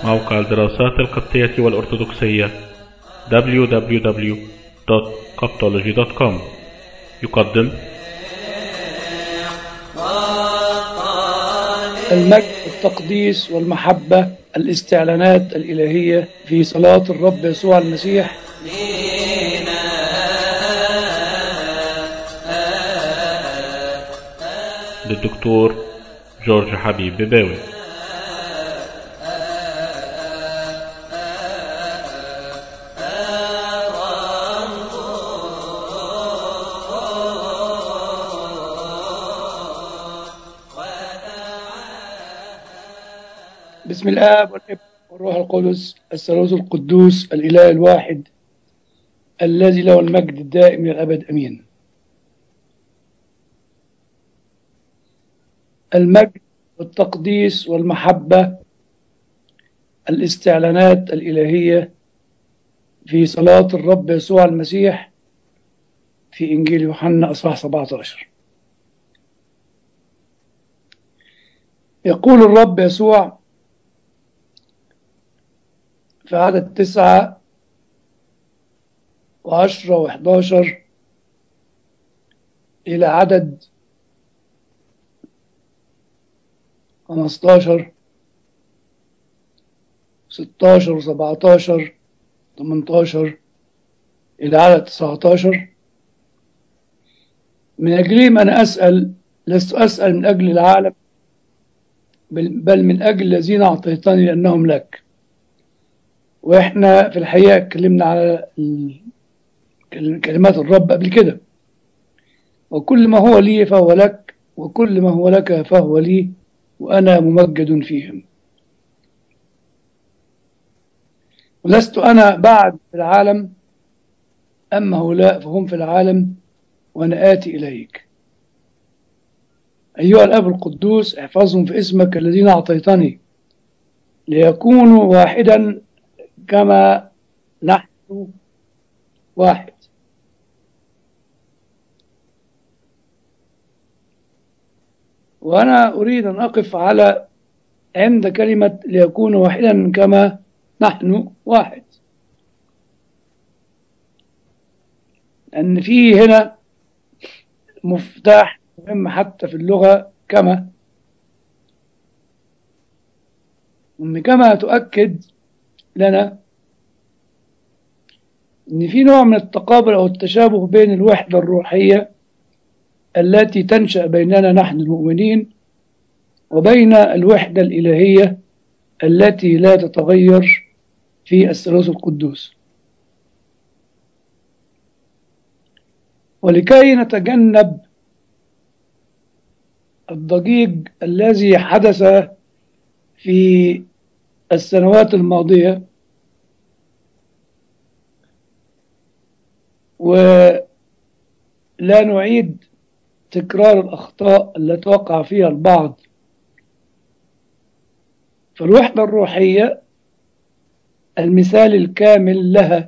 موقع الدراسات القبطية والأرثوذكسية www.coptology.com يقدم المجد التقديس والمحبة الاستعلانات الإلهية في صلاة الرب يسوع المسيح للدكتور جورج حبيب بباوي بسم الآب والابن والروح القدس الثالوث القدوس الإله الواحد الذي له المجد الدائم إلى الأبد أمين المجد والتقديس والمحبة الاستعلانات الإلهية في صلاة الرب يسوع المسيح في إنجيل يوحنا أصحاح 17 يقول الرب يسوع في عدد تسعة وعشرة وحداشر إلى عدد خمستاشر ستاشر وسبعتاشر تمنتاشر إلى عدد تسعتاشر من أجلهم أنا أسأل لست أسأل من أجل العالم بل من أجل الذين أعطيتني لأنهم لك واحنا في الحقيقه اتكلمنا على كلمات الرب قبل كده وكل ما هو لي فهو لك وكل ما هو لك فهو لي وانا ممجد فيهم ولست انا بعد في العالم اما هؤلاء فهم في العالم وانا اتي اليك ايها الاب القدوس احفظهم في اسمك الذين اعطيتني ليكونوا واحدا كما نحن واحد وأنا أريد أن أقف على عند كلمة ليكون واحدا كما نحن واحد أن في هنا مفتاح مهم حتى في اللغة كما أن كما تؤكد لنا ان في نوع من التقابل او التشابه بين الوحده الروحيه التي تنشا بيننا نحن المؤمنين وبين الوحده الالهيه التي لا تتغير في الثالوث القدوس ولكي نتجنب الضجيج الذي حدث في السنوات الماضية ولا نعيد تكرار الأخطاء التي وقع فيها البعض فالوحدة الروحية المثال الكامل لها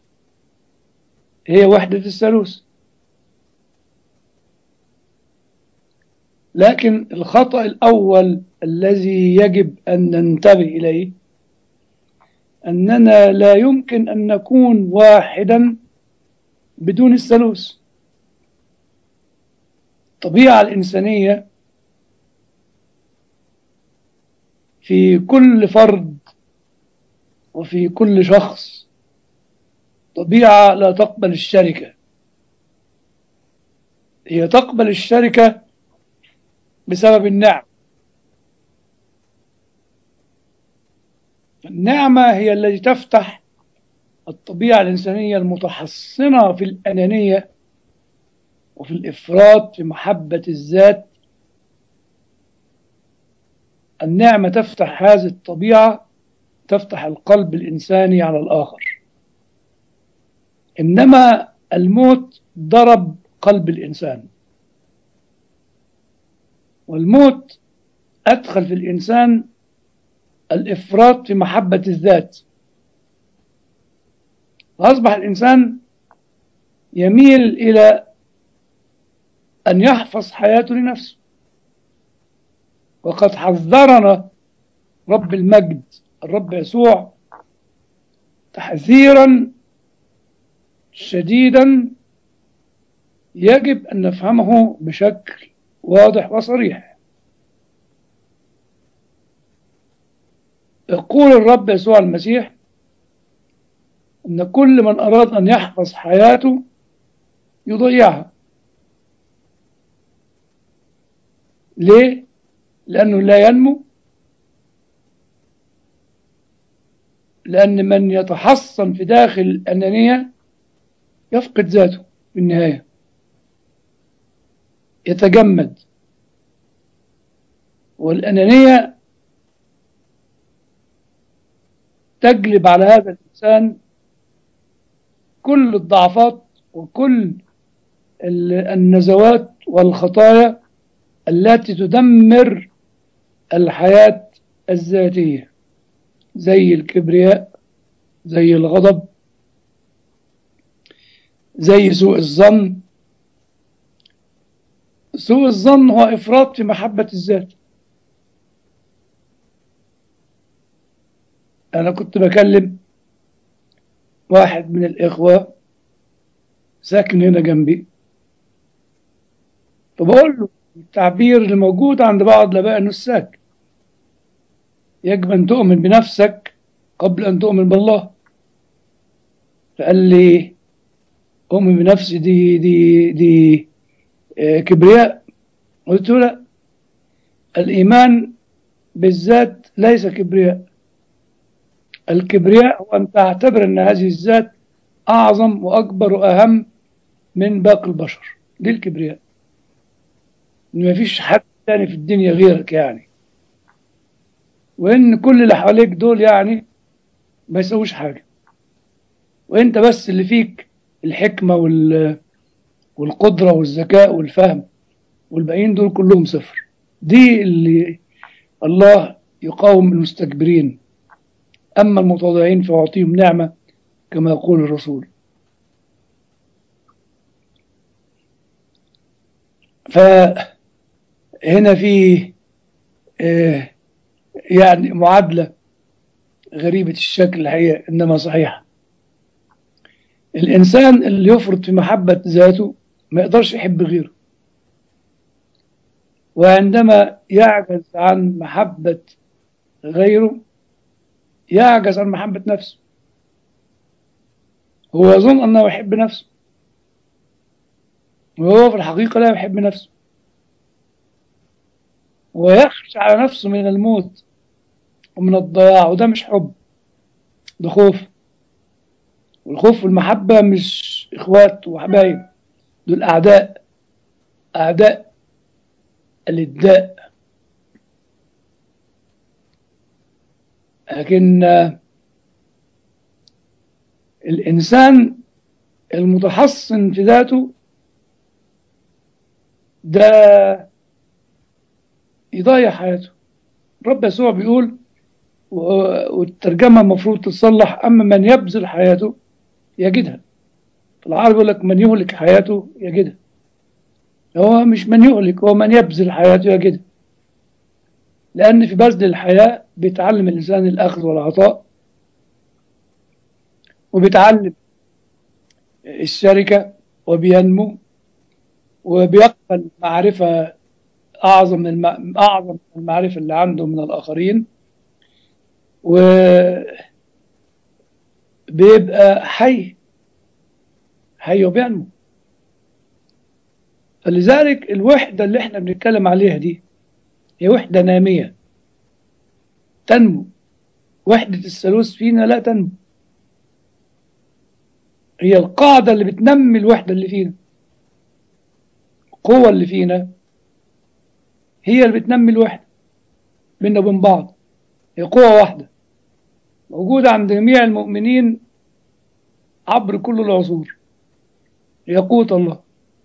هي وحدة الثالوث لكن الخطأ الأول الذي يجب أن ننتبه إليه أننا لا يمكن أن نكون واحدا بدون الثالوث الطبيعة الإنسانية في كل فرد وفي كل شخص طبيعة لا تقبل الشركة هي تقبل الشركة بسبب النعم النعمة هي التي تفتح الطبيعة الإنسانية المتحصنة في الأنانية وفي الإفراط في محبة الذات النعمة تفتح هذه الطبيعة تفتح القلب الإنساني على الآخر إنما الموت ضرب قلب الإنسان والموت أدخل في الإنسان الإفراط في محبة الذات فأصبح الإنسان يميل إلى أن يحفظ حياته لنفسه وقد حذرنا رب المجد الرب يسوع تحذيرا شديدا يجب أن نفهمه بشكل واضح وصريح يقول الرب يسوع المسيح أن كل من أراد أن يحفظ حياته يضيعها ليه؟ لأنه لا ينمو لأن من يتحصن في داخل الأنانية يفقد ذاته في النهاية يتجمد والأنانية تجلب على هذا الإنسان كل الضعفات وكل النزوات والخطايا التي تدمر الحياة الذاتية زي الكبرياء زي الغضب زي سوء الظن سوء الظن هو إفراط في محبة الذات أنا كنت بكلم واحد من الإخوة ساكن هنا جنبي فبقول له التعبير اللي موجود عند بعض الآباء النساك يجب أن تؤمن بنفسك قبل أن تؤمن بالله فقال لي أؤمن بنفسي دي دي دي آه كبرياء قلت له لا الإيمان بالذات ليس كبرياء الكبرياء هو أن تعتبر أن هذه الذات أعظم وأكبر وأهم من باقي البشر دي الكبرياء إن مفيش حد تاني في الدنيا غيرك يعني وإن كل اللي حواليك دول يعني ما يسووش حاجة وإنت بس اللي فيك الحكمة وال والقدرة والذكاء والفهم والباقيين دول كلهم صفر دي اللي الله يقاوم المستكبرين أما المتواضعين فيعطيهم نعمة كما يقول الرسول فهنا في آه يعني معادلة غريبة الشكل الحقيقة إنما صحيحة الإنسان اللي يفرط في محبة ذاته ما يقدرش يحب غيره وعندما يعجز عن محبة غيره يعجز عن محبة نفسه هو يظن أنه يحب نفسه وهو في الحقيقة لا يحب نفسه ويخشى على نفسه من الموت ومن الضياع وده مش حب ده خوف والخوف والمحبة مش إخوات وحبايب دول أعداء أعداء الإداء لكن الإنسان المتحصن في ذاته ده يضيع حياته رب يسوع بيقول والترجمة المفروض تصلح أما من يبذل حياته يجدها في العربي يقول لك من يهلك حياته يجدها هو مش من يهلك هو من يبذل حياته يجدها لأن في بذل الحياة بيتعلم الإنسان الأخذ والعطاء وبيتعلم الشركة وبينمو وبيقبل معرفة أعظم من الم... أعظم من المعرفة اللي عنده من الآخرين وبيبقى حي حي وبينمو فلذلك الوحدة اللي احنا بنتكلم عليها دي هي وحدة نامية تنمو وحدة الثالوث فينا لا تنمو هي القاعدة اللي بتنمي الوحدة اللي فينا القوة اللي فينا هي اللي بتنمي الوحدة بيننا وبين بعض هي قوة واحدة موجودة عند جميع المؤمنين عبر كل العصور هي قوة الله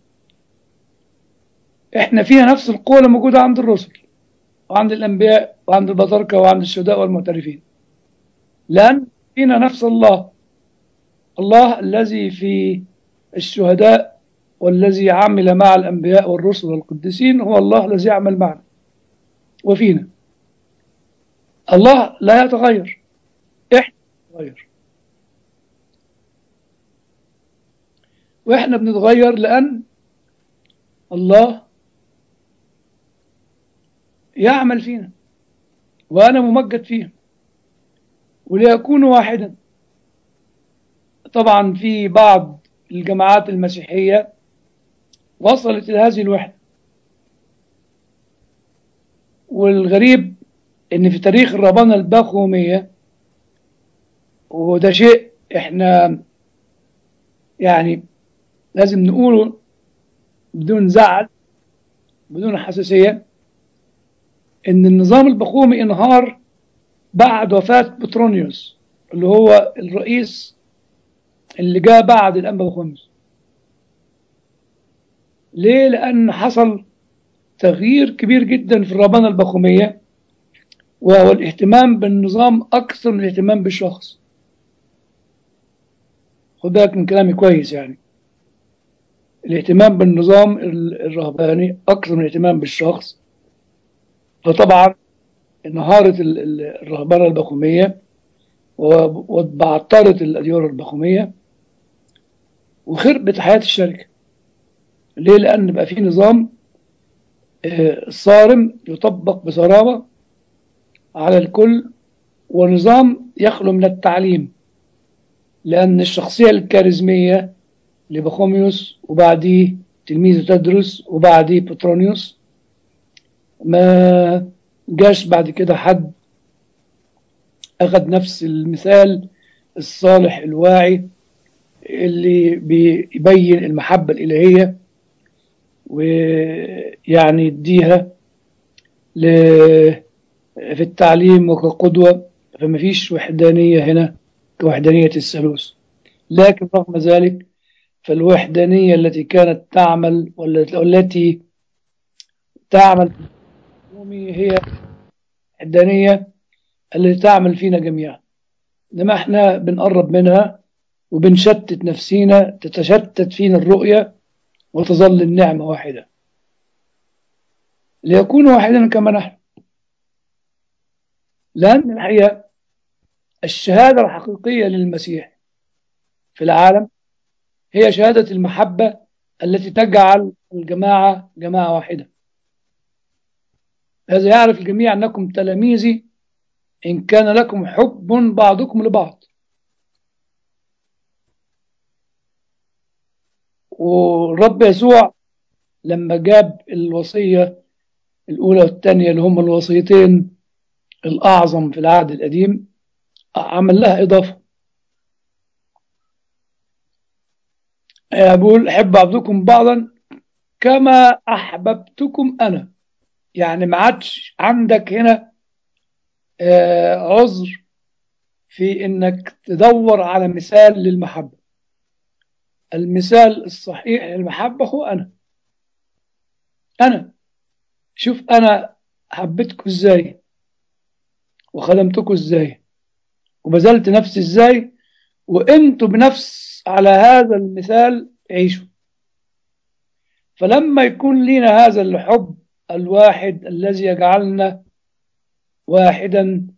احنا فيها نفس القوة اللي موجودة عند الرسل وعند الأنبياء وعند البطاركة وعند الشهداء والمعترفين لأن فينا نفس الله الله الذي في الشهداء والذي عمل مع الأنبياء والرسل والقديسين هو الله الذي يعمل معنا وفينا الله لا يتغير احنا بنتغير واحنا بنتغير لان الله يعمل فينا وانا ممجد فيهم وليكونوا واحدا طبعا في بعض الجماعات المسيحية وصلت إلى هذه الوحدة والغريب إن في تاريخ الربانة الباخومية وده شيء إحنا يعني لازم نقوله بدون زعل بدون حساسية إن النظام البخومي انهار بعد وفاة بطرونيوس اللي هو الرئيس اللي جاء بعد الأنبا بخمس ليه؟ لأن حصل تغيير كبير جدا في الربانة البخومية وهو الاهتمام بالنظام أكثر من الاهتمام بالشخص خد بالك من كلامي كويس يعني الاهتمام بالنظام الرهباني أكثر من الاهتمام بالشخص فطبعا انهارت الرهبنة البخومية وبعطرت الأديار البخومية وخربت حياة الشركة ليه؟ لأن بقى في نظام صارم يطبق بصرامة على الكل ونظام يخلو من التعليم لأن الشخصية الكاريزمية لبخوميوس وبعديه تلميذه تدرس وبعديه بطرونيوس ما جاش بعد كده حد أخذ نفس المثال الصالح الواعي اللي بيبين المحبة الإلهية ويعني يديها في التعليم وكقدوة فما فيش وحدانية هنا كوحدانية الثالوث لكن رغم ذلك فالوحدانية التي كانت تعمل والتي تعمل هي الوحدانية التي تعمل فينا جميعا إنما احنا بنقرب منها وبنشتت نفسينا تتشتت فينا الرؤية وتظل النعمة واحدة ليكون واحدا كما نحن لأن الحقيقة الشهادة الحقيقية للمسيح في العالم هي شهادة المحبة التي تجعل الجماعة جماعة واحدة هذا يعرف الجميع أنكم تلاميذي إن كان لكم حب بعضكم لبعض والرب يسوع لما جاب الوصية الأولى والثانية اللي هم الوصيتين الأعظم في العهد القديم عمل لها إضافة بقول أحب بعضكم بعضا كما أحببتكم أنا يعني ما عادش عندك هنا عذر في إنك تدور على مثال للمحبة المثال الصحيح للمحبة هو أنا أنا شوف أنا حبيتكم إزاي وخدمتكم إزاي وبذلت نفسي إزاي وأنتوا بنفس على هذا المثال عيشوا فلما يكون لنا هذا الحب الواحد الذي يجعلنا واحدا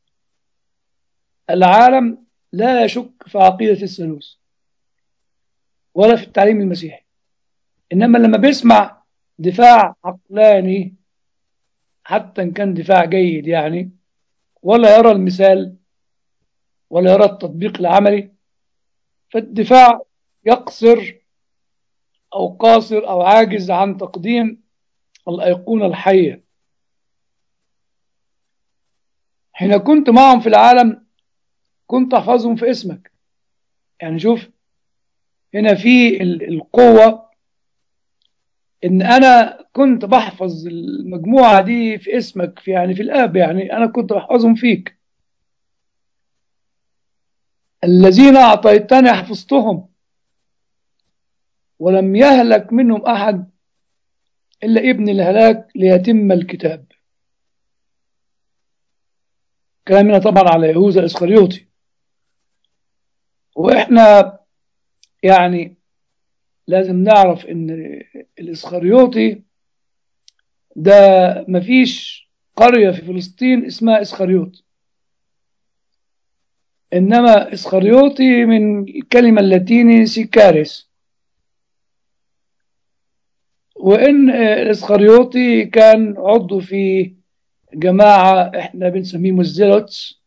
العالم لا يشك في عقيدة الثالوث ولا في التعليم المسيحي إنما لما بيسمع دفاع عقلاني حتى إن كان دفاع جيد يعني ولا يرى المثال ولا يرى التطبيق العملي فالدفاع يقصر أو قاصر أو عاجز عن تقديم الأيقونة الحية حين كنت معهم في العالم كنت أحفظهم في اسمك يعني شوف هنا في القوة إن أنا كنت بحفظ المجموعة دي في اسمك في يعني في الآب يعني أنا كنت بحفظهم فيك الذين أعطيتني حفظتهم ولم يهلك منهم أحد إلا ابن الهلاك ليتم الكتاب كلامنا طبعا على يهوذا الإسخريوطي وإحنا يعني لازم نعرف إن الإسخريوطي ده مفيش قرية في فلسطين اسمها إسخريوط إنما إسخريوطي من الكلمة اللاتيني سيكاريس وإن الإسخريوطي كان عضو في جماعة إحنا بنسميهم الزيلوتس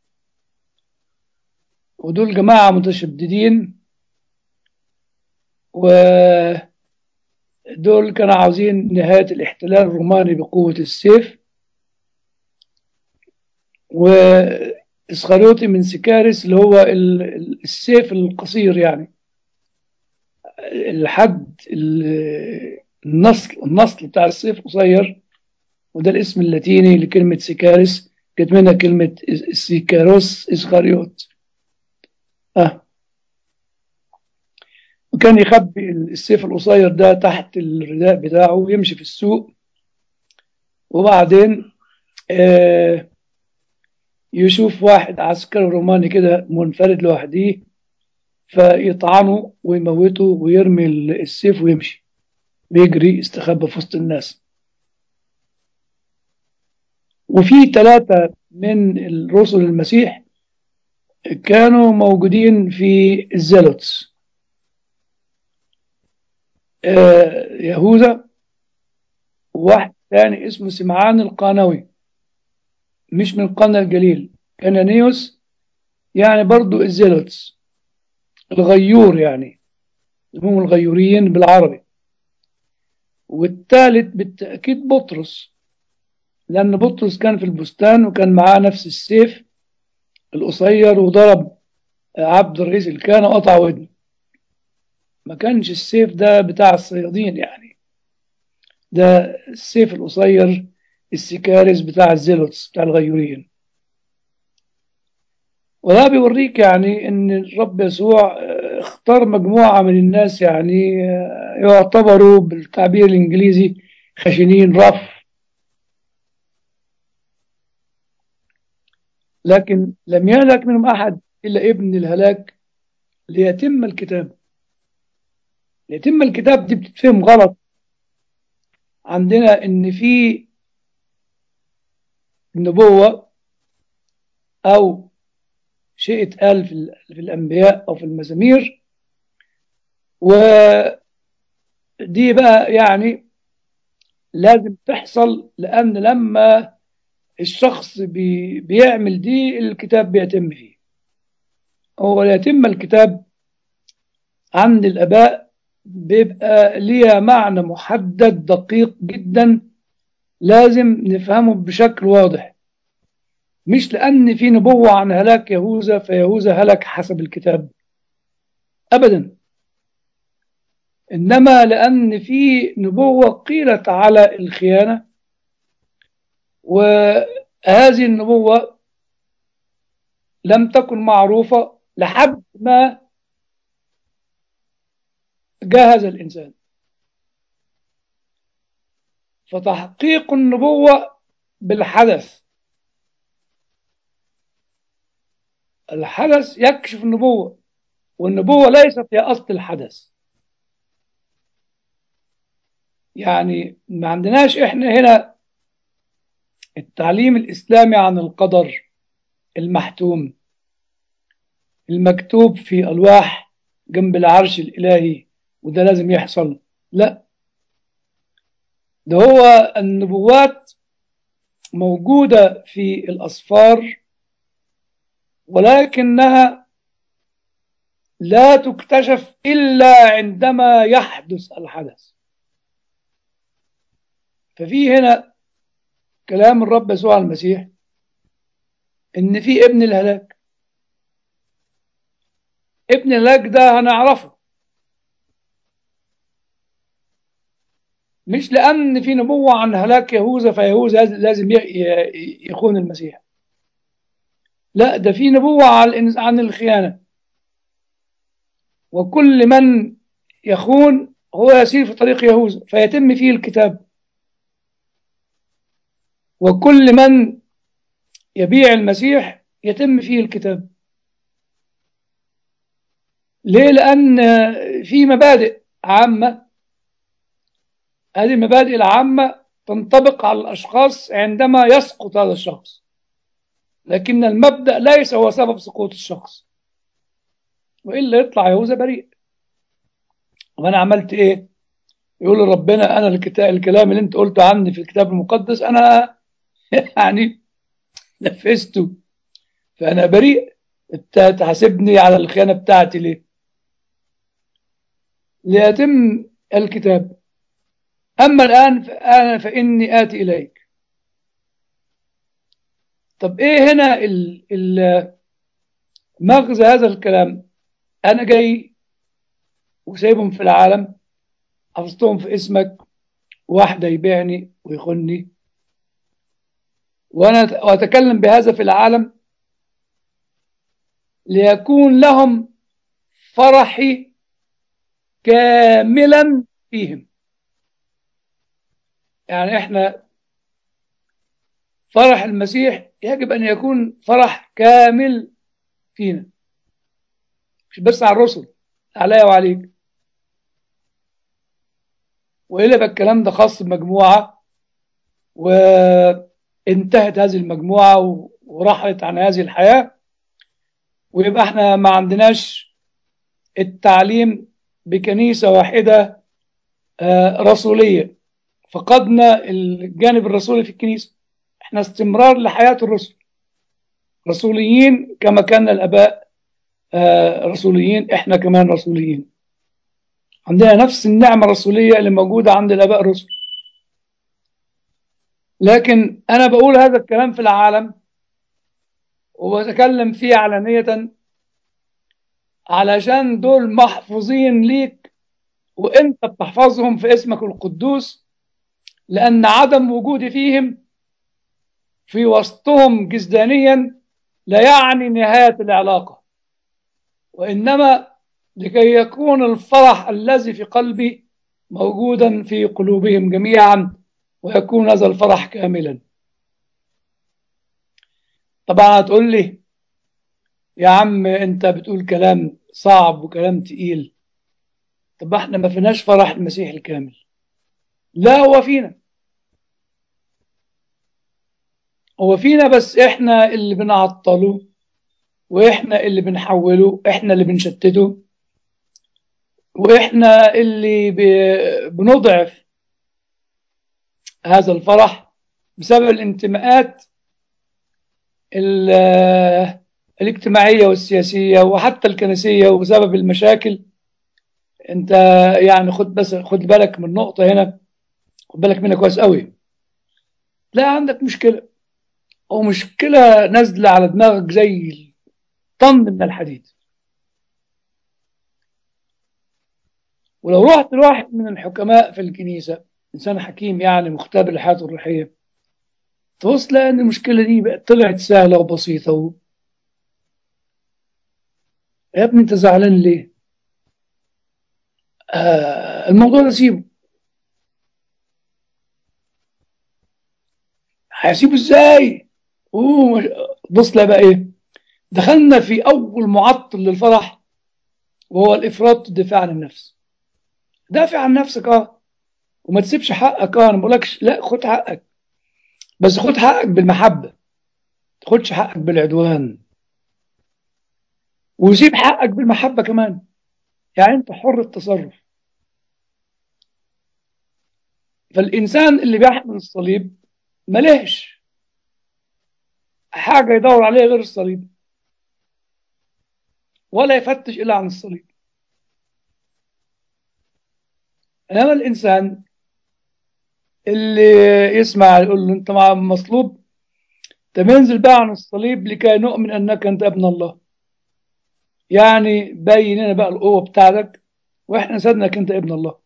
ودول جماعة متشددين ودول كانوا عاوزين نهاية الاحتلال الروماني بقوة السيف وإسخريوطي من سيكاريس اللي هو السيف القصير يعني الحد النصل النصل بتاع السيف قصير وده الاسم اللاتيني لكلمة سيكاريس جت منها كلمة سيكاروس إسخريوت آه. وكان يخبي السيف القصير ده تحت الرداء بتاعه ويمشي في السوق وبعدين آه يشوف واحد عسكري روماني كده منفرد لوحده فيطعنه ويموته ويرمي السيف ويمشي بيجري يستخبى في وسط الناس وفي ثلاثة من الرسل المسيح كانوا موجودين في الزيلوتس آه يهوذا وواحد ثاني اسمه سمعان القانوي مش من قنا الجليل كانانيوس يعني برضو الزيلوتس الغيور يعني هم الغيوريين بالعربي والثالث بالتأكيد بطرس لأن بطرس كان في البستان وكان معاه نفس السيف القصير وضرب عبد الرئيس الكهنة وقطع ودنه ما كانش السيف ده بتاع الصيادين يعني ده السيف القصير السيكاريس بتاع الزيلوتس بتاع الغيورين وده بيوريك يعني ان الرب يسوع اختار مجموعة من الناس يعني يعتبروا بالتعبير الانجليزي خشنين رف لكن لم يهلك منهم احد الا ابن الهلاك ليتم الكتاب ليتم الكتاب دي بتتفهم غلط عندنا ان في النبوة أو شيء اتقال في الأنبياء أو في المزامير ودي بقى يعني لازم تحصل لأن لما الشخص بي بيعمل دي الكتاب بيتم فيه هو يتم الكتاب عند الآباء بيبقى ليها معنى محدد دقيق جدا لازم نفهمه بشكل واضح مش لأن في نبوة عن هلاك يهوذا فيهوذا هلك حسب الكتاب أبدا إنما لأن في نبوة قيلت على الخيانة وهذه النبوة لم تكن معروفة لحد ما جاهز الإنسان فتحقيق النبوة بالحدث الحدث يكشف النبوة والنبوة ليست هي أصل الحدث يعني ما عندناش إحنا هنا التعليم الإسلامي عن القدر المحتوم المكتوب في ألواح جنب العرش الإلهي وده لازم يحصل لا ده هو النبوات موجودة في الأصفار ولكنها لا تكتشف إلا عندما يحدث الحدث ففي هنا كلام الرب يسوع المسيح إن في ابن الهلاك ابن الهلاك ده هنعرفه مش لأن في نبوة عن هلاك يهوذا فيهوذا لازم يخون المسيح لا ده في نبوة عن الخيانة وكل من يخون هو يسير في طريق يهوذا فيتم فيه الكتاب وكل من يبيع المسيح يتم فيه الكتاب ليه لأن في مبادئ عامة هذه المبادئ العامة تنطبق على الأشخاص عندما يسقط هذا الشخص لكن المبدأ ليس هو سبب سقوط الشخص وإلا يطلع يهوذا بريء وأنا عملت إيه يقول ربنا أنا الكتاب الكلام اللي أنت قلته عني في الكتاب المقدس أنا يعني نفذته فأنا بريء أنت تحاسبني على الخيانة بتاعتي ليه ليتم الكتاب أما الآن فأنا فإني آتي إليك طب إيه هنا ال ال مغزى هذا الكلام أنا جاي وسايبهم في العالم حفظتهم في اسمك واحدة يبيعني ويخني وأنا وأتكلم بهذا في العالم ليكون لهم فرحي كاملا فيهم يعني احنا فرح المسيح يجب ان يكون فرح كامل فينا مش بس على الرسل عليا وعليك وإلا بقى الكلام ده خاص بمجموعة وانتهت هذه المجموعة ورحلت عن هذه الحياة ويبقى احنا ما عندناش التعليم بكنيسة واحدة رسولية فقدنا الجانب الرسولي في الكنيسة احنا استمرار لحياة الرسل رسوليين كما كان الآباء رسوليين احنا كمان رسوليين عندنا نفس النعمة الرسولية اللي موجودة عند الآباء الرسل لكن أنا بقول هذا الكلام في العالم وبتكلم فيه علانية علشان دول محفوظين ليك وانت بتحفظهم في اسمك القدوس لأن عدم وجودي فيهم في وسطهم جسدانيا لا يعني نهاية العلاقة وإنما لكي يكون الفرح الذي في قلبي موجودا في قلوبهم جميعا ويكون هذا الفرح كاملا طبعا هتقول لي يا عم انت بتقول كلام صعب وكلام تقيل طب احنا ما فيناش فرح المسيح الكامل لا هو فينا هو فينا بس احنا اللي بنعطله واحنا اللي بنحوله احنا اللي بنشتته واحنا اللي بنضعف هذا الفرح بسبب الانتماءات الاجتماعية والسياسية وحتى الكنسية وبسبب المشاكل انت يعني خد بس خد بالك من نقطة هنا خد بالك منها كويس قوي لا عندك مشكلة او مشكلة نازلة على دماغك زي طن من الحديد ولو رحت لواحد من الحكماء في الكنيسة إنسان حكيم يعني مختبر لحياته الروحية تبص تلاقي إن المشكلة دي بقت طلعت سهلة وبسيطة و... يا ابني أنت زعلان ليه؟ آه الموضوع ده سيبه هيسيبه ازاي؟ اوه بص بقى ايه؟ دخلنا في اول معطل للفرح وهو الافراط والدفاع عن النفس. دافع عن نفسك اه وما تسيبش حقك اه انا ما بقولكش لا خد حقك بس خد حقك بالمحبه ما تاخدش حقك بالعدوان وسيب حقك بالمحبه كمان يعني انت حر التصرف فالانسان اللي بيحمل الصليب ملهش حاجه يدور عليها غير الصليب ولا يفتش الا عن الصليب انما الانسان اللي يسمع يقول له انت مع مصلوب تنزل بقى عن الصليب لكي نؤمن انك انت ابن الله يعني بين لنا بقى القوه بتاعتك واحنا صدقنا انك انت ابن الله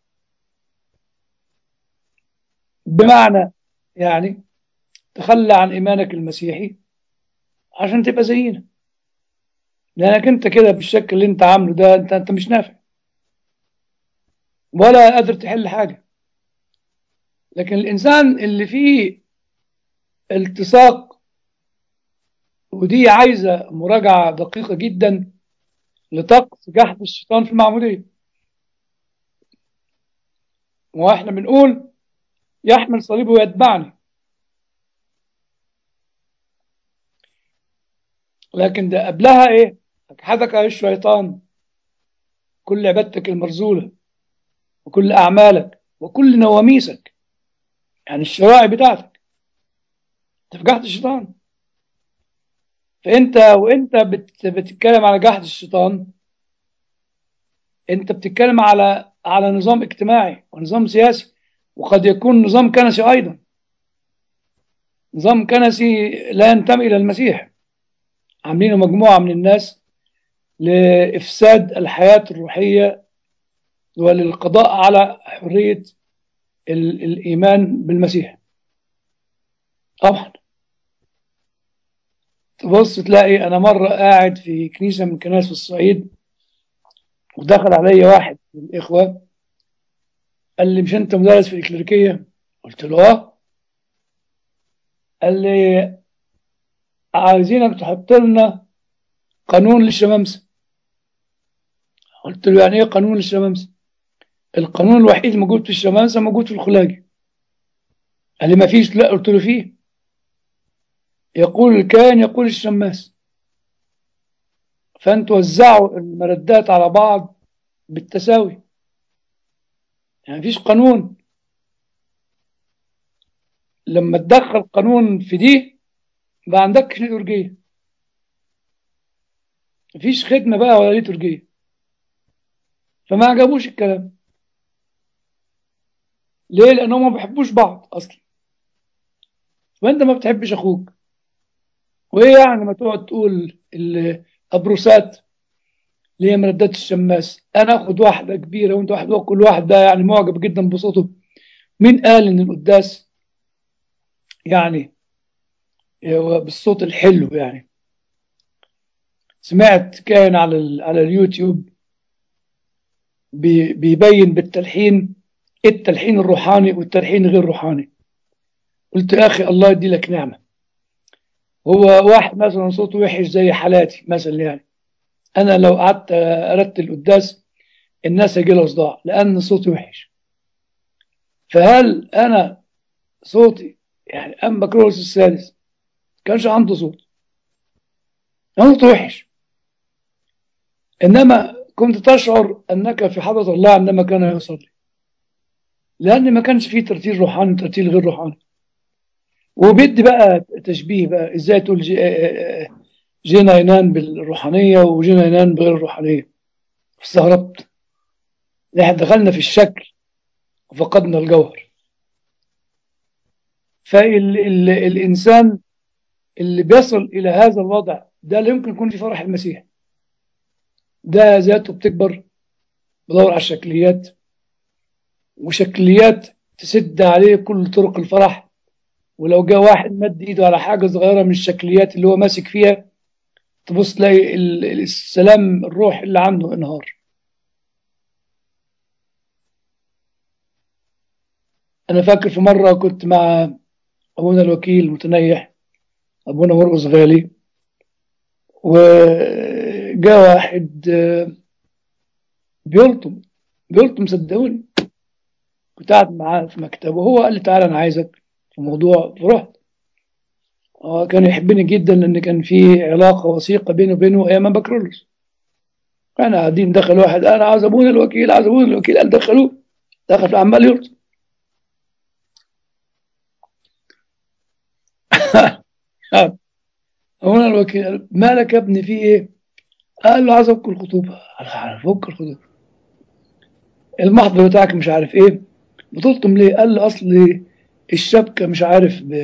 بمعنى يعني تخلى عن ايمانك المسيحي عشان تبقى زينا لانك انت كده بالشكل اللي انت عامله ده انت انت مش نافع ولا قادر تحل حاجة لكن الإنسان اللي فيه التصاق ودي عايزة مراجعة دقيقة جدا لطقس جحد الشيطان في المعمودية واحنا بنقول يحمل صليبه ويتبعني لكن ده قبلها ايه اجحدك الشيطان كل عبادتك المرزولة وكل أعمالك وكل نواميسك يعني الشرائع بتاعتك انت في جحد الشيطان فانت وانت بت بتتكلم على جحد الشيطان انت بتتكلم على على نظام اجتماعي ونظام سياسي وقد يكون نظام كنسي ايضا نظام كنسي لا ينتمي الى المسيح عاملين مجموعه من الناس لافساد الحياه الروحيه وللقضاء على حريه ال- الايمان بالمسيح طبعا تبص تلاقي انا مره قاعد في كنيسه من كنائس في الصعيد ودخل عليا واحد من الاخوه قال لي مش انت مدرس في الكليريكيه قلت له اه قال لي عايزينك تحط لنا قانون للشمامسه قلت له يعني ايه قانون للشمامسه القانون الوحيد الموجود في الشمامسه موجود في الخلاجي قال لي ما فيش لا قلت له فيه يقول الكاهن يقول الشماس فانتوا وزعوا المردات على بعض بالتساوي يعني مفيش قانون لما تدخل قانون في دي ما عندكش ليتورجية مفيش خدمة بقى ولا ليتورجية فما عجبوش الكلام ليه لأنهم ما بيحبوش بعض أصلا وأنت ما بتحبش أخوك وإيه يعني ما تقعد تقول الأبروسات اللي هي مردات الشماس أنا أخد واحدة كبيرة وأنت واحد كل واحد ده يعني معجب جدا بصوته مين قال إن القداس يعني بالصوت الحلو يعني سمعت كان على ال على اليوتيوب بي بيبين بالتلحين التلحين الروحاني والتلحين غير روحاني قلت يا اخي الله يدي لك نعمه هو واحد مثلا صوته وحش زي حالاتي مثلا يعني انا لو قعدت ارتل القداس الناس هيجي لها صداع لان صوتي وحش فهل انا صوتي يعني اما كرولوس السادس كانش عنده صوت صوت وحش انما كنت تشعر انك في حضره الله عندما كان يصلي لان ما كانش فيه ترتيل روحاني وترتيل غير روحاني وبيدي بقى تشبيه بقى ازاي تقول جي جينا ينان بالروحانيه وجينا ينان بغير الروحانيه استغربت احنا دخلنا في الشكل وفقدنا الجوهر فالإنسان اللي بيصل إلى هذا الوضع ده لا يمكن يكون في فرح المسيح ده ذاته بتكبر بدور على الشكليات وشكليات تسد عليه كل طرق الفرح ولو جاء واحد مد ايده على حاجة صغيرة من الشكليات اللي هو ماسك فيها تبص تلاقي السلام الروح اللي عنده انهار أنا فاكر في مرة كنت مع أبونا الوكيل متنيح أبونا مرقص غالي وجاء واحد بيلطم بيلطم صدقوني كنت قاعد معاه في مكتبه وهو قال لي تعالى أنا عايزك في موضوع فرحت هو كان يحبني جدا لأن كان في علاقة وثيقة بينه وبينه أيام بكرولوس كان قاعدين دخل واحد أنا عايز أبونا الوكيل عايز أبونا الوكيل قال دخلوه دخل عمال يلطم هنا الوكيل مالك يا ابني في ايه؟ قال له عايز افك الخطوبه قال له فك الخطوبه المحضر بتاعك مش عارف ايه بتلطم ليه؟ قال له اصل الشبكه مش عارف ب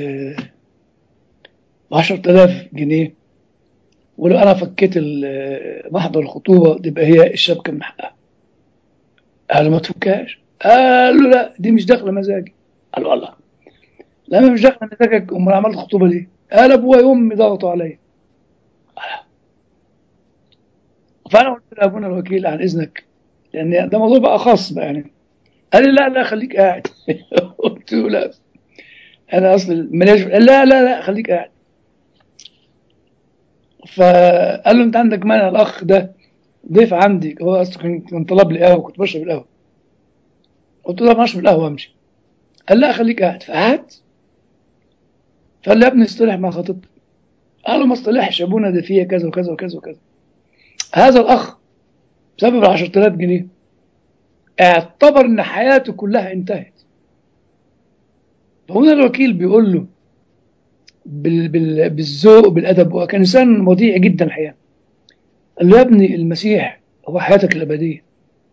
10000 جنيه ولو انا فكيت محضر الخطوبه تبقى هي الشبكه من حقها قال له ما تفكهاش قال له لا دي مش داخله مزاجي قال له الله لا مش داخله مزاجك امال عملت خطوبه ليه؟ قال ابويا وامي ضغطوا عليا فانا قلت لابونا الوكيل عن اذنك لان ده موضوع بقى خاص بقى يعني قال لي لا لا خليك قاعد قلت له لا انا اصل ماليش لا لا لا خليك قاعد فقال له انت عندك مانع الاخ ده ضيف عندي هو اصلا كان طلب لي قهوه كنت بشرب القهوه قلت له ما اشرب القهوه امشي قال لا خليك قاعد فقعدت فقال لي يا ابني اصطلح مع خطيبتك قالوا ما اصطلحش ابونا ده فيها كذا وكذا وكذا وكذا هذا الاخ بسبب ال 10000 جنيه اعتبر ان حياته كلها انتهت فهنا الوكيل بيقول له بال بال بالذوق بالادب وكان انسان وضيع جدا الحقيقه قال له يا ابني المسيح هو حياتك الابديه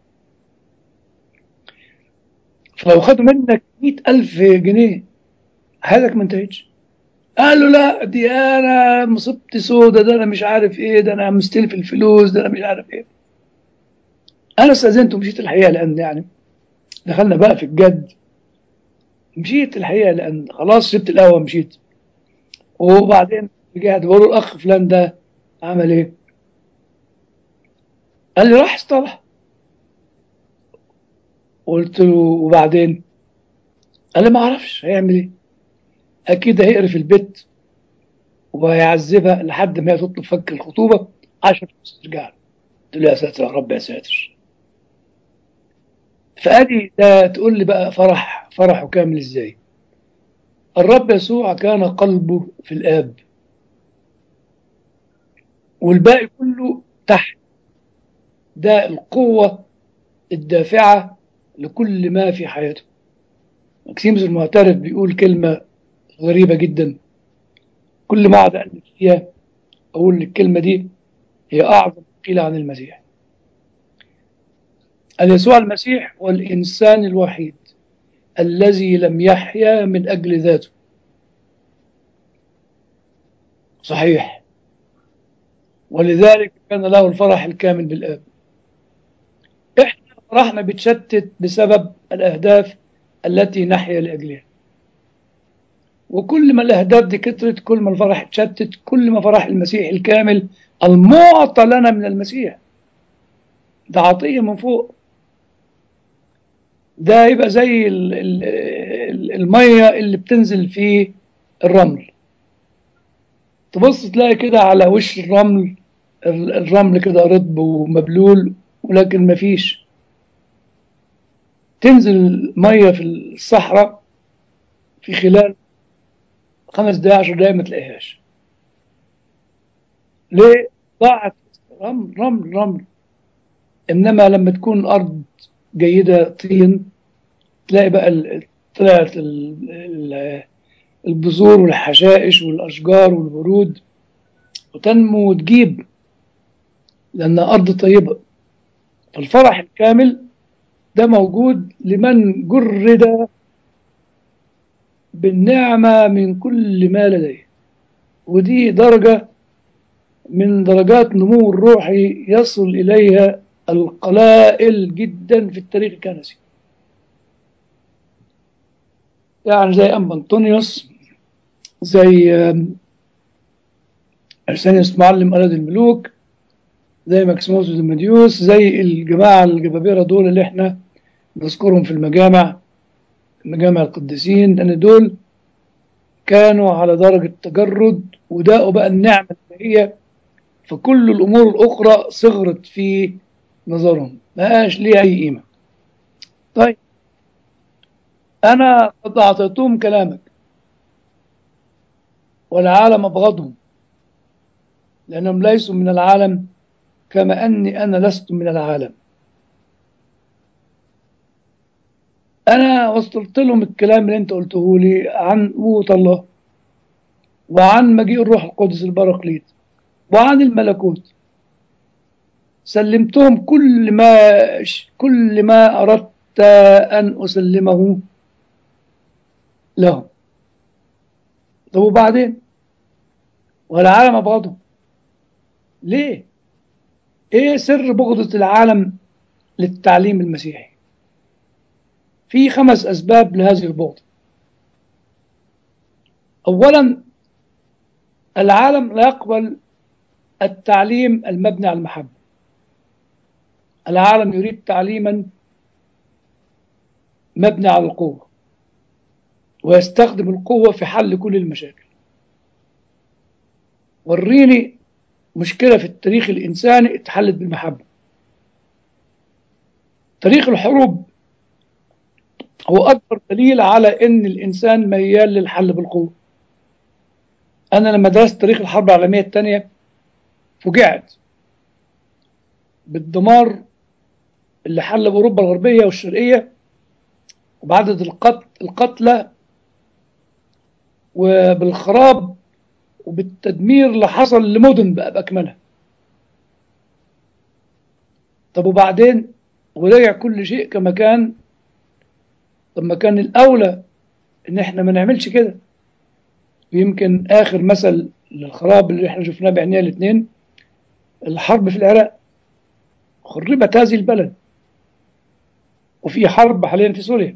فلو خدوا منك 100000 جنيه حياتك ما انتهتش قال له لا دي انا مصيبتي سودة ده انا مش عارف ايه ده انا مستلف الفلوس ده انا مش عارف ايه انا استاذنت ومشيت الحقيقه لان يعني دخلنا بقى في الجد مشيت الحقيقه لان خلاص شربت القهوه مشيت وبعدين رجعت بقول له الاخ فلان ده عمل ايه؟ قال لي راح اصطلح قلت له وبعدين؟ قال لي ما اعرفش هيعمل ايه؟ اكيد هيقرف البيت وهيعذبها لحد ما هي تطلب فك الخطوبه عشان فلوس ترجع له قلت له يا ساتر يا رب يا ساتر فادي ده تقول لي بقى فرح فرحه كامل ازاي الرب يسوع كان قلبه في الاب والباقي كله تحت ده القوه الدافعه لكل ما في حياته مكسيموس المعترف بيقول كلمه غريبه جدا كل ما اقعد اقلب فيها اقول الكلمه دي هي اعظم قيل عن المسيح أن يسوع المسيح هو الإنسان الوحيد الذي لم يحيا من أجل ذاته صحيح ولذلك كان له الفرح الكامل بالآب إحنا فرحنا بتشتت بسبب الأهداف التي نحيا لأجلها وكل ما الأهداف دي كترت كل ما الفرح اتشتت كل ما فرح المسيح الكامل المعطى لنا من المسيح ده عطية من فوق ده يبقى زي ال ال المية اللي بتنزل في الرمل تبص تلاقي كده على وش الرمل الرمل كده رطب ومبلول ولكن مفيش تنزل مية في الصحراء في خلال خمس دقايق عشر دقايق ما تلاقيهاش ليه؟ ضاعت رمل رمل رمل انما لما تكون الارض جيده طين تلاقي بقى طلعت البذور والحشائش والاشجار والورود وتنمو وتجيب لانها ارض طيبه فالفرح الكامل ده موجود لمن جرد بالنعمه من كل ما لديه ودي درجه من درجات نمو الروحي يصل اليها القلائل جدا في التاريخ الكنسي يعني زي أم أنطونيوس زي أرسانيوس معلم أراد الملوك زي ماكسيموس ديماديوس زي الجماعة الجبابرة دول اللي احنا نذكرهم في المجامع مجامع القديسين لأن دول كانوا على درجة تجرد وداقوا بقى النعمة اللي هي فكل الأمور الأخرى صغرت في نظرهم ماش ليه أي قيمة طيب أنا قد أعطيتهم كلامك والعالم أبغضهم لأنهم ليسوا من العالم كما أني أنا لست من العالم أنا وصلت لهم الكلام اللي أنت قلته لي عن قوة الله وعن مجيء الروح القدس البراقليط وعن الملكوت سلمتهم كل ما كل ما أردت أن أسلمه لهم طب وبعدين والعالم أبغضه ليه ايه سر بغضة العالم للتعليم المسيحي في خمس أسباب لهذه البغضة أولا العالم لا يقبل التعليم المبني على المحبة العالم يريد تعليما مبني على القوة ويستخدم القوة في حل كل المشاكل وريني مشكلة في التاريخ الإنساني اتحلت بالمحبة تاريخ الحروب هو أكبر دليل على أن الإنسان ميال للحل بالقوة أنا لما درست تاريخ الحرب العالمية الثانية فجعت بالدمار اللي حل بأوروبا الغربية والشرقية وبعدد القتل القتلى وبالخراب وبالتدمير اللي حصل لمدن بقى بأكملها طب وبعدين ورجع كل شيء كما كان طب ما كان الأولى إن إحنا ما نعملش كده ويمكن آخر مثل للخراب اللي إحنا شفناه بعينينا الاثنين الحرب في العراق خربت هذه البلد وفي حرب حاليا في سوريا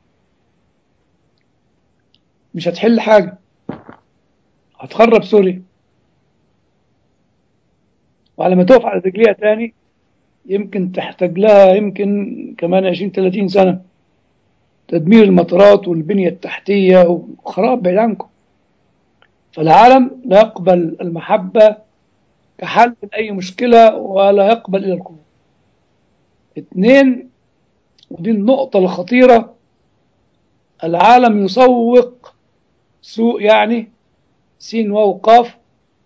مش هتحل حاجة هتخرب سوريا وعلى ما تقف على رجليها تاني يمكن تحتاج لها يمكن كمان 20 30 سنة تدمير المطارات والبنية التحتية وخراب بعيد عنكم فالعالم لا يقبل المحبة كحل لأي مشكلة ولا يقبل إلى القوة اثنين ودي النقطة الخطيرة العالم يسوق سوء يعني سين واو قاف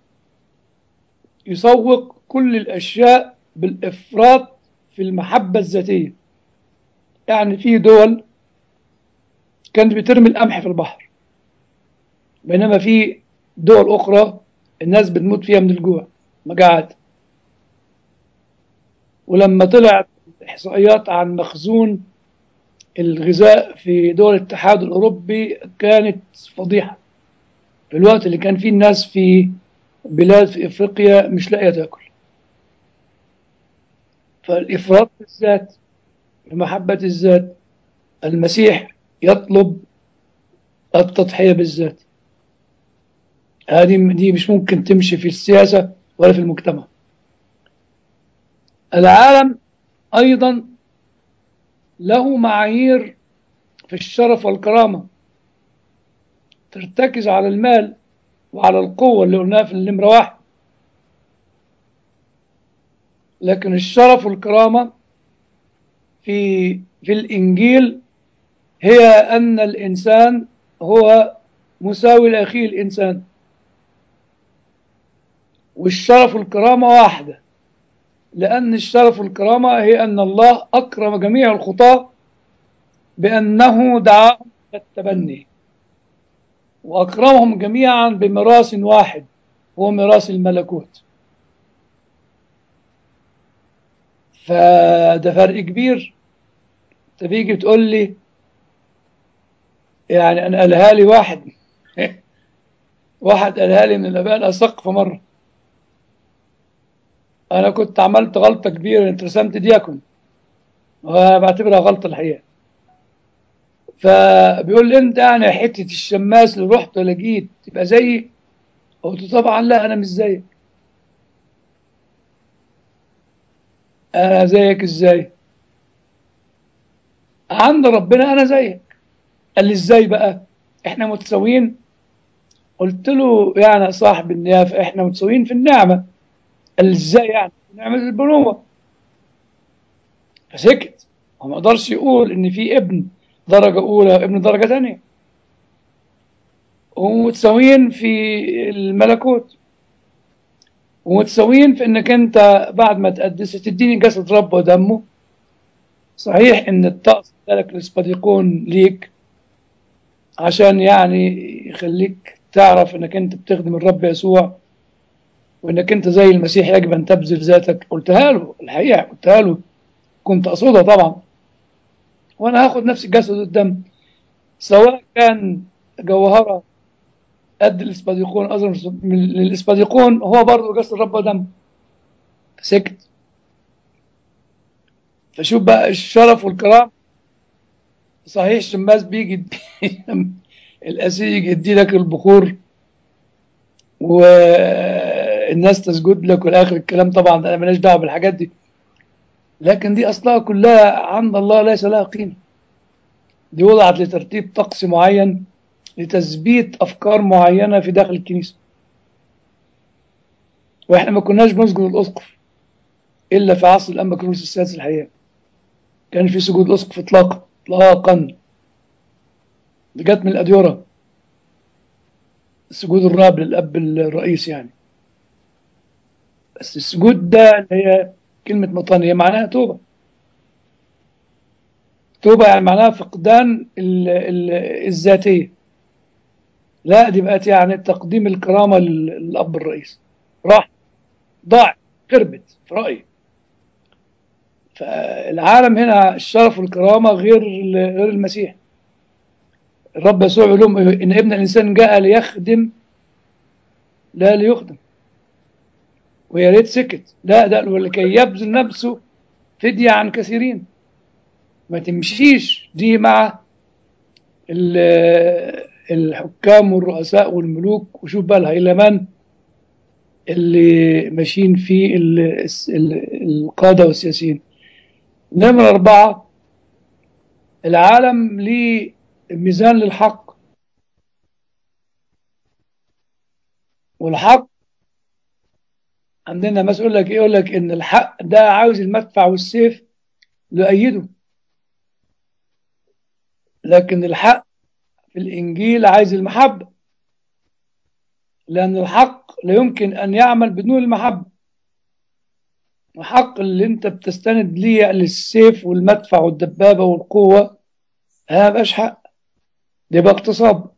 يسوق كل الأشياء بالإفراط في المحبة الذاتية يعني في دول كانت بترمي القمح في البحر بينما في دول أخرى الناس بتموت فيها من الجوع مجاعات ولما طلعت إحصائيات عن مخزون الغذاء في دول الاتحاد الأوروبي كانت فضيحة في الوقت اللي كان فيه الناس في بلاد في إفريقيا مش لاقية تاكل فالإفراط بالذات محبة الذات المسيح يطلب التضحية بالذات هذه دي مش ممكن تمشي في السياسة ولا في المجتمع العالم أيضا له معايير في الشرف والكرامة ترتكز على المال وعلى القوة اللي قلناها في النمرة واحد لكن الشرف والكرامة في في الإنجيل هي أن الإنسان هو مساوي لأخيه الإنسان والشرف والكرامة واحدة لأن الشرف والكرامة هي أن الله أكرم جميع الخطاة بأنه دعاهم إلى التبني وأكرمهم جميعا بميراث واحد هو ميراث الملكوت فده فرق كبير انت بيجي بتقول لي يعني انا قالها لي واحد واحد قالها لي من الاباء الاسق في مره انا كنت عملت غلطه كبيره انت رسمت دياكون وانا بعتبرها غلطه الحقيقه فبيقول لي انت يعني حته الشماس اللي رحت ولا جيت تبقى زيي قلت طبعا لا انا مش زيك انا زيك ازاي عند ربنا انا زيك قال لي ازاي بقى احنا متساويين قلت له يعني صاحب النيافه احنا متساويين في النعمه قال لي ازاي يعني نعمه البنوه فسكت هو ما يقدرش يقول ان في ابن درجه اولى وابن درجه ثانيه ومتساويين في الملكوت ومتساويين في انك انت بعد ما تقدس تديني جسد رب ودمه صحيح ان الطقس ادالك الاسباديقون ليك عشان يعني يخليك تعرف انك انت بتخدم الرب يسوع وانك انت زي المسيح يجب ان تبذل ذاتك قلتها له الحقيقه قلتها له كنت اقصدها طبعا وانا هاخد نفس الجسد والدم سواء كان جوهره قد الاسباديقون اصغر من الاسباديقون هو برضه جسد الرب ودم سكت فشوف بقى الشرف والكرام صحيح الشماس بيجي الاسير يجي يدي لك البخور والناس تسجد لك والاخر الكلام طبعا انا ماليش دعوه بالحاجات دي لكن دي اصلها كلها عند الله ليس لها قيمه دي وضعت لترتيب طقس معين لتثبيت افكار معينه في داخل الكنيسه واحنا ما كناش بنسجد الاسقف الا في عصر الانبا كرولوس السادس الحقيقه كان في سجود الاسقف اطلاقا اطلاقا دي جت من الاديوره سجود الراب للأب الرئيس يعني بس السجود ده اللي هي كلمة مطان هي معناها توبة توبة يعني معناها فقدان ال ال الذاتية لا دي بقت يعني تقديم الكرامة لل- للأب الرئيس راح ضاع خربت في رأيي فالعالم هنا الشرف والكرامة غير غير المسيح الرب يسوع يقول لهم إن ابن الإنسان جاء ليخدم لا ليخدم ويا ريت سكت لا ده ولكي يبذل نفسه فدية عن كثيرين ما تمشيش دي مع ال- الحكام والرؤساء والملوك وشوف بقى الهيلمان اللي ماشيين فيه ال- الس- ال- القادة والسياسيين نمرة أربعة العالم ليه ميزان للحق والحق عندنا مثلا يقول لك إيه؟ يقول لك ان الحق ده عاوز المدفع والسيف ليؤيده لكن الحق في الانجيل عايز المحبه لان الحق لا يمكن ان يعمل بدون المحبه الحق اللي انت بتستند ليه للسيف والمدفع والدبابه والقوه ما بقاش حق ده يبقى اغتصاب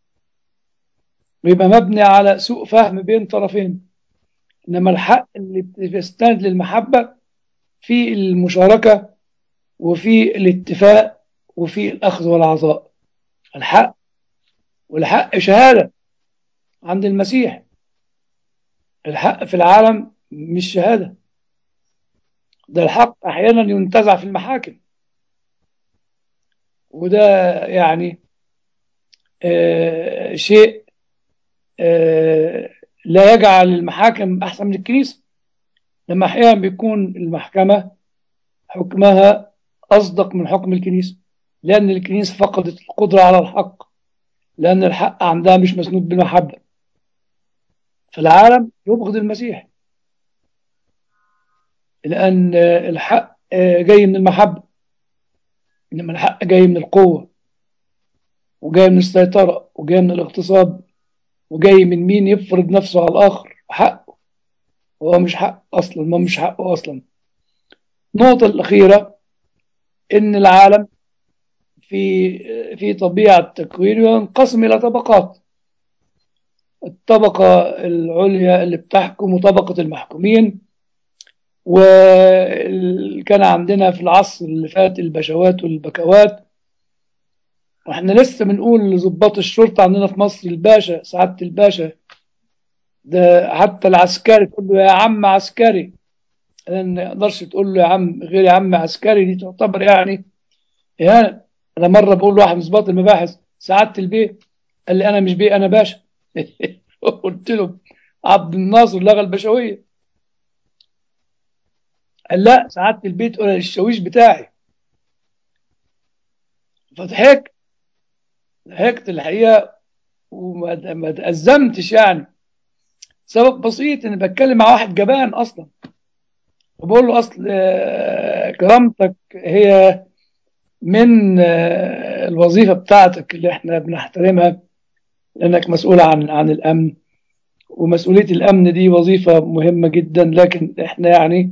بيبقى مبني على سوء فهم بين طرفين انما الحق اللي بيستند للمحبه في المشاركه وفي الاتفاق وفي الاخذ والعطاء الحق والحق شهاده عند المسيح الحق في العالم مش شهاده ده الحق احيانا ينتزع في المحاكم وده يعني آه شيء آه لا يجعل المحاكم أحسن من الكنيسة لما أحيانا بيكون المحكمة حكمها أصدق من حكم الكنيسة لأن الكنيسة فقدت القدرة على الحق لأن الحق عندها مش مسنود بالمحبة فالعالم يبغض المسيح لأن الحق جاي من المحبة إنما الحق جاي من القوة وجاي من السيطرة وجاي من الاغتصاب وجاي من مين يفرض نفسه على الآخر حقه هو مش حق أصلا ما مش حقه أصلا النقطة الأخيرة إن العالم في في طبيعة تكوينه ينقسم إلى طبقات الطبقة العليا اللي بتحكم وطبقة المحكومين وكان عندنا في العصر اللي فات البشوات والبكوات واحنا لسه بنقول لضباط الشرطة عندنا في مصر الباشا سعادة الباشا ده حتى العسكري تقول له يا عم عسكري لان ما يقدرش تقول له يا عم غير يا عم عسكري دي تعتبر يعني يعني انا مره بقول لواحد من ضباط المباحث سعاده البيه قال لي انا مش بيه انا باشا قلت له عبد الناصر لغى البشويه قال لا سعاده البيه تقول الشاويش بتاعي فضحكت ضحكت الحقيقه وما تأزمتش يعني سبب بسيط اني بتكلم مع واحد جبان اصلا وبقول له اصل كرامتك هي من الوظيفه بتاعتك اللي احنا بنحترمها لانك مسؤول عن عن الامن ومسؤوليه الامن دي وظيفه مهمه جدا لكن احنا يعني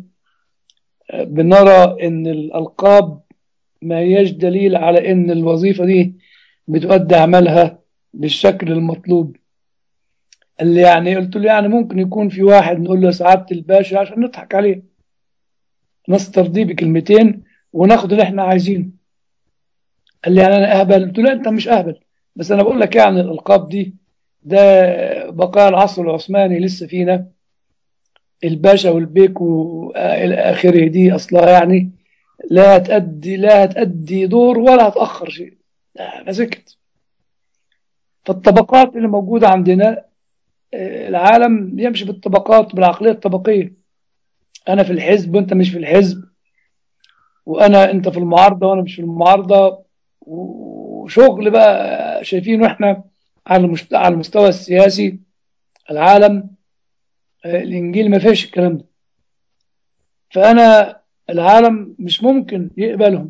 بنرى ان الالقاب ما هياش دليل على ان الوظيفه دي بتؤدي عملها بالشكل المطلوب اللي يعني قلت له يعني ممكن يكون في واحد نقول له سعاده الباشا عشان نضحك عليه نسترضيه بكلمتين وناخد اللي احنا عايزينه قال لي يعني انا اهبل قلت له انت مش اهبل بس انا بقول لك يعني الالقاب دي ده بقايا العصر العثماني لسه فينا الباشا والبيك والى اخره دي اصلها يعني لا تأدي لا تأدي دور ولا هتأخر شيء فسكت فالطبقات اللي موجودة عندنا العالم يمشي بالطبقات بالعقلية الطبقية أنا في الحزب وأنت مش في الحزب وأنا أنت في المعارضة وأنا مش في المعارضة وشغل بقى شايفينه إحنا على على المستوى السياسي العالم الإنجيل ما فيش الكلام ده فأنا العالم مش ممكن يقبلهم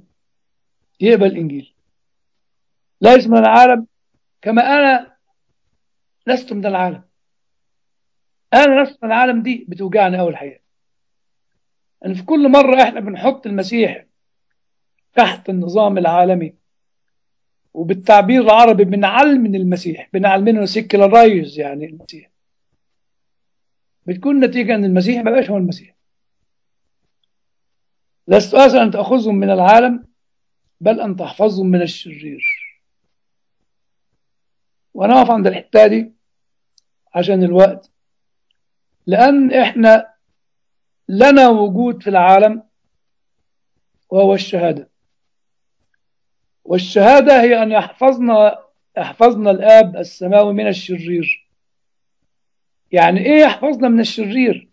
يقبل الإنجيل لا يسمى العالم كما أنا لست من العالم انا لست من العالم دي بتوجعني اول حقيقه ان في كل مره احنا بنحط المسيح تحت النظام العالمي وبالتعبير العربي بنعلمن المسيح بنعلمنه سيكولارايز يعني المسيح بتكون نتيجة أن المسيح ما بقاش هو المسيح لست آسف أن تأخذهم من العالم بل أن تحفظهم من الشرير وأنا أقف عند الحتة دي عشان الوقت لأن إحنا لنا وجود في العالم وهو الشهادة والشهادة هي أن يحفظنا يحفظنا الآب السماوي من الشرير يعني إيه يحفظنا من الشرير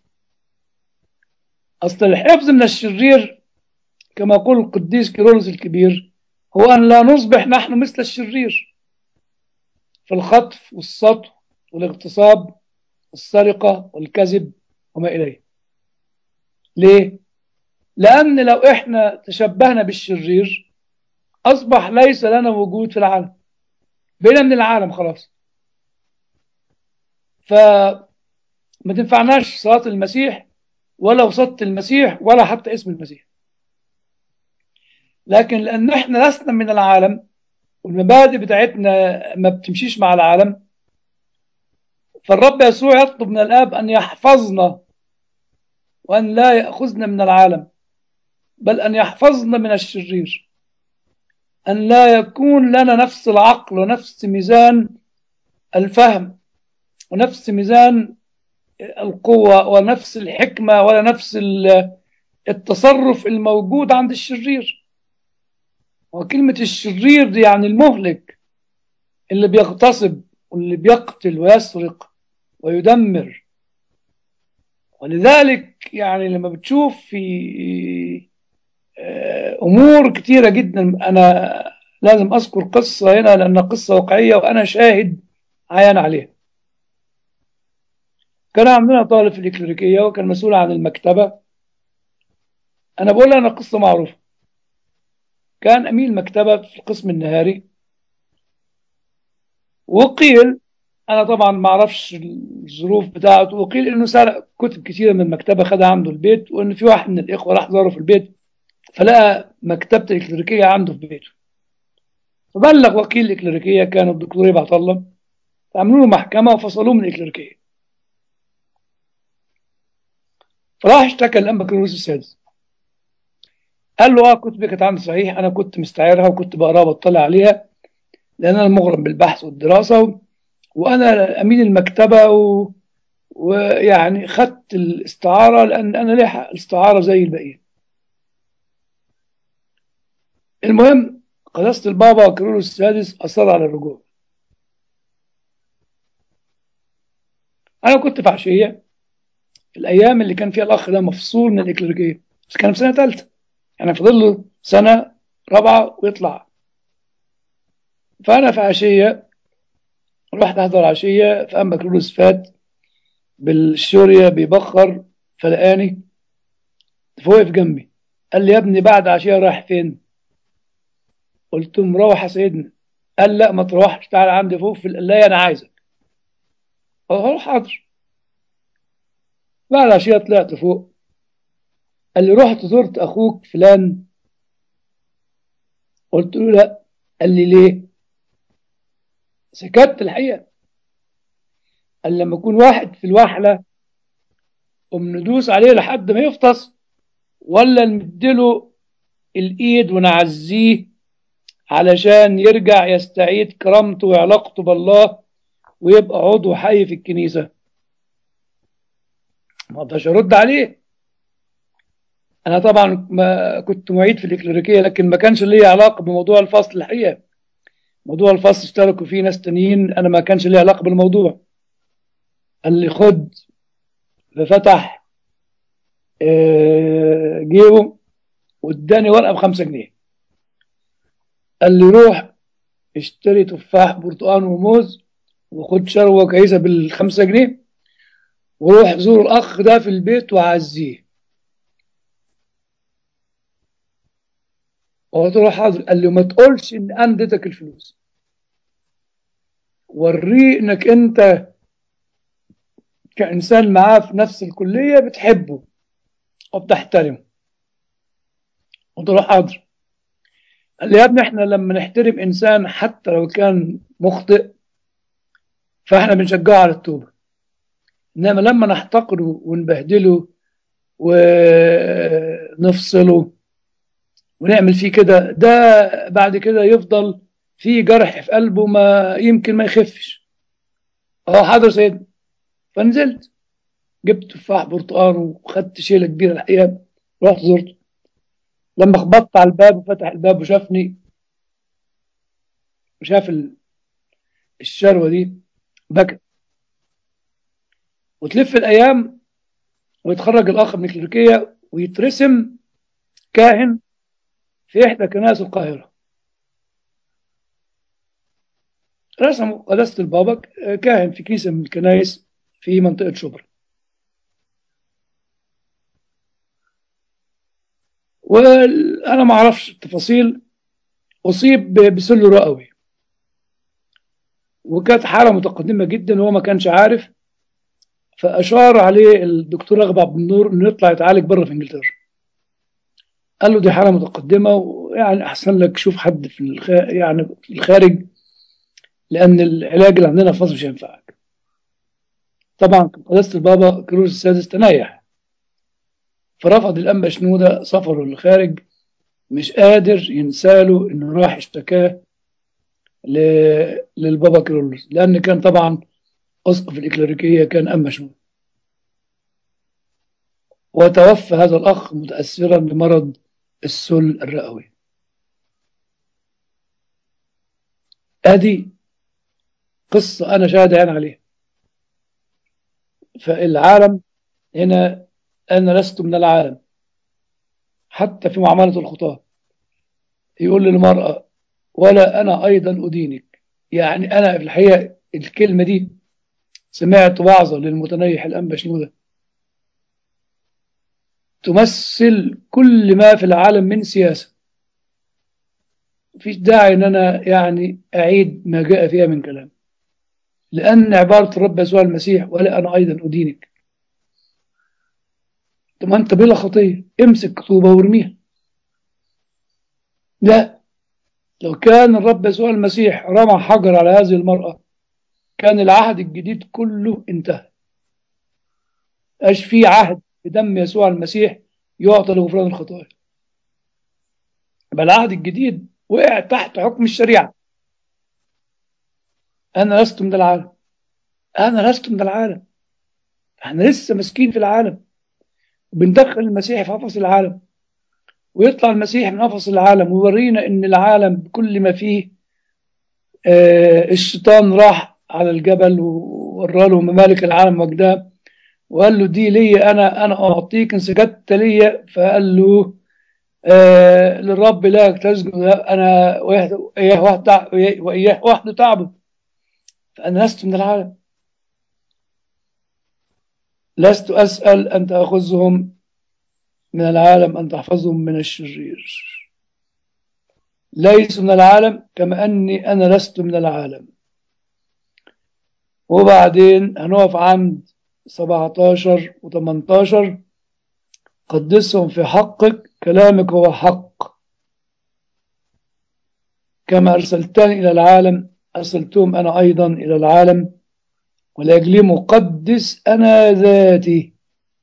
أصل الحفظ من الشرير كما يقول القديس كيرلس الكبير هو أن لا نصبح نحن مثل الشرير في الخطف والسطو والاغتصاب والسرقة والكذب وما إليه ليه؟ لأن لو إحنا تشبهنا بالشرير أصبح ليس لنا وجود في العالم بقينا من العالم خلاص فما تنفعناش صلاة المسيح ولا وسط المسيح ولا حتى اسم المسيح لكن لأن احنا لسنا من العالم والمبادئ بتاعتنا ما بتمشيش مع العالم فالرب يسوع يطلب من الآب أن يحفظنا وأن لا يأخذنا من العالم بل أن يحفظنا من الشرير أن لا يكون لنا نفس العقل ونفس ميزان الفهم ونفس ميزان القوة ونفس الحكمة ولا نفس التصرف الموجود عند الشرير وكلمة الشرير دي يعني المهلك اللي بيغتصب واللي بيقتل ويسرق ويدمر ولذلك يعني لما بتشوف في أمور كتيرة جدا أنا لازم أذكر قصة هنا لأنها قصة واقعية وأنا شاهد عيان عليها كان عندنا طالب في الإكليريكية وكان مسؤول عن المكتبة أنا بقول أنا قصة معروفة كان أمين المكتبة في القسم النهاري وقيل أنا طبعا ما أعرفش الظروف بتاعته وقيل إنه سرق كتب كثيرة من المكتبة خدها عنده البيت وإن في واحد من الإخوة راح زاره في البيت فلقى مكتبة الإكليريكية عنده في بيته فبلغ وكيل الإكليريكية كان الدكتور يبعت الله فعملوا له محكمة وفصلوه من الإكليريكية فراح اشتكى الأنبا كيروس السادس قال له اه كتبي كانت عندي صحيح انا كنت مستعيرها وكنت بقراها وبطلع عليها لان انا مغرم بالبحث والدراسه و... وانا امين المكتبه و... ويعني خدت الاستعاره لان انا ليه حق الاستعاره زي الباقيين المهم قداسه البابا كيرلس السادس اصر على الرجوع انا كنت في عشيه في الايام اللي كان فيها الاخ ده مفصول من الاكليريكيه بس كان في سنه ثالثه يعني فاضل له سنة رابعة ويطلع فأنا في عشية رحت أحضر عشية فأما كرولوس فات بالشورية بيبخر فلقاني فوقف جنبي قال لي يا ابني بعد عشية رايح فين؟ قلت له مروح يا سيدنا قال لا ما تروحش تعالى عندي فوق في القلاية أنا عايزك قلت حاضر بعد عشية طلعت فوق قال لي رحت زرت اخوك فلان قلت له لا قال لي ليه سكت الحقيقه قال لما يكون واحد في الوحله قوم ندوس عليه لحد ما يفطس ولا نمدله الايد ونعزيه علشان يرجع يستعيد كرامته وعلاقته بالله ويبقى عضو حي في الكنيسه ما اقدرش ارد عليه انا طبعا ما كنت معيد في الإكليريكية لكن ما كانش لي علاقة بموضوع الفصل الحقيقة موضوع الفصل اشتركوا فيه ناس تانيين انا ما كانش لي علاقة بالموضوع قال لي خد ففتح جيبه واداني ورقة بخمسة جنيه قال لي روح اشتري تفاح برتقان وموز وخد شروة كيسة بالخمسة جنيه وروح زور الأخ ده في البيت وعزيه قلت له حاضر قال لي ما تقولش ان انا اديتك الفلوس وريه انك انت كإنسان معاه في نفس الكلية بتحبه وبتحترمه قلت له حاضر قال لي يا ابني احنا لما نحترم انسان حتى لو كان مخطئ فاحنا بنشجعه على التوبه انما لما نحتقره ونبهدله ونفصله ونعمل فيه كده ده بعد كده يفضل فيه جرح في قلبه ما يمكن ما يخفش اه حاضر سيدنا فنزلت جبت تفاح برتقال وخدت شيله كبيره الحقيقه رحت زرته لما خبطت على الباب وفتح الباب وشافني وشاف ال- الشروه دي بكى وتلف الايام ويتخرج الاخ من الكليريكيه ويترسم كاهن في احدى كنائس القاهره رسموا قداسه البابا كاهن في كنيسه من الكنائس في منطقه شبرا وانا ما اعرفش التفاصيل اصيب ب- بسل رئوي وكانت حاله متقدمه جدا وهو ما كانش عارف فاشار عليه الدكتور رغب عبد النور انه يطلع يتعالج بره في انجلترا قال له دي حاله متقدمه ويعني احسن لك شوف حد في الخ... يعني في الخارج لان العلاج اللي عندنا في مصر مش هينفعك طبعا قداسه البابا كيروس السادس تنايح فرفض الانبا شنوده سفره للخارج مش قادر ينساله انه راح اشتكاه ل... للبابا كيرلس لان كان طبعا اسقف الاكليريكيه كان انبا شنوده وتوفى هذا الاخ متاثرا بمرض السل الرئوي ادي قصه انا شاهد عين عليها فالعالم هنا انا لست من العالم حتى في معامله الخطاه يقول للمراه ولا انا ايضا ادينك يعني انا في الحقيقه الكلمه دي سمعت وعظه للمتنيح الانبا شنوده تمثل كل ما في العالم من سياسه مفيش داعي ان انا يعني اعيد ما جاء فيها من كلام لان عباره الرب يسوع المسيح ولا انا ايضا ادينك طب ما انت بلا خطيه امسك طوبه وارميها لا لو كان الرب يسوع المسيح رمى حجر على هذه المرأة كان العهد الجديد كله انتهى ايش في عهد بدم يسوع المسيح يعطى لغفران الخطايا يبقى العهد الجديد وقع تحت حكم الشريعة أنا لست من العالم أنا لست من العالم احنا لسه ماسكين في العالم وبندخل المسيح في قفص العالم ويطلع المسيح من قفص العالم ويورينا ان العالم بكل ما فيه آه الشيطان راح على الجبل وورى له ممالك العالم وجدها وقال له دي لي انا انا اعطيك ان سجدت لي فقال له آه للرب لا تسجد انا واياه وحده واياه وحده تعبد فانا لست من العالم لست اسال ان تاخذهم من العالم أن تحفظهم من الشرير ليسوا من العالم كما أني أنا لست من العالم وبعدين هنقف عند 17 و 18 قدسهم في حقك كلامك هو حق كما أرسلتني إلى العالم أرسلتهم أنا أيضا إلى العالم ولأجلي مقدس أنا ذاتي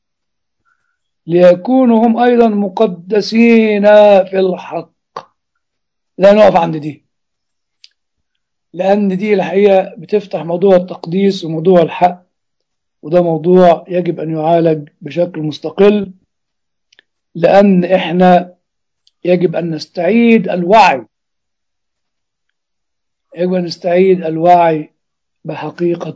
ليكونوا هم أيضا مقدسين في الحق لا نقف عند دي لأن دي الحقيقة بتفتح موضوع التقديس وموضوع الحق وده موضوع يجب أن يعالج بشكل مستقل لأن إحنا يجب أن نستعيد الوعي يجب أن نستعيد الوعي بحقيقة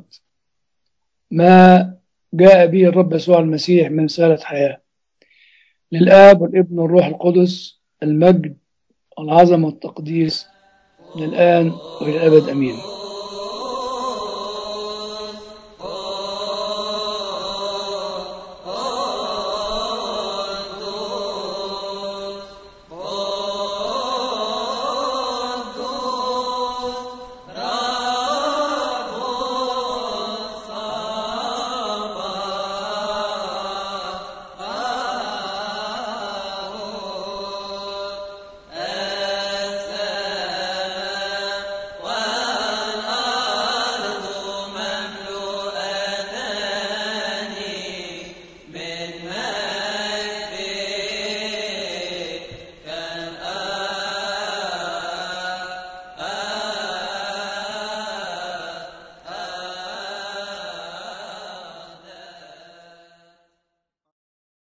ما جاء به الرب يسوع المسيح من رسالة حياة للآب والابن والروح القدس المجد والعظمة والتقديس من الآن وإلى الأبد أمين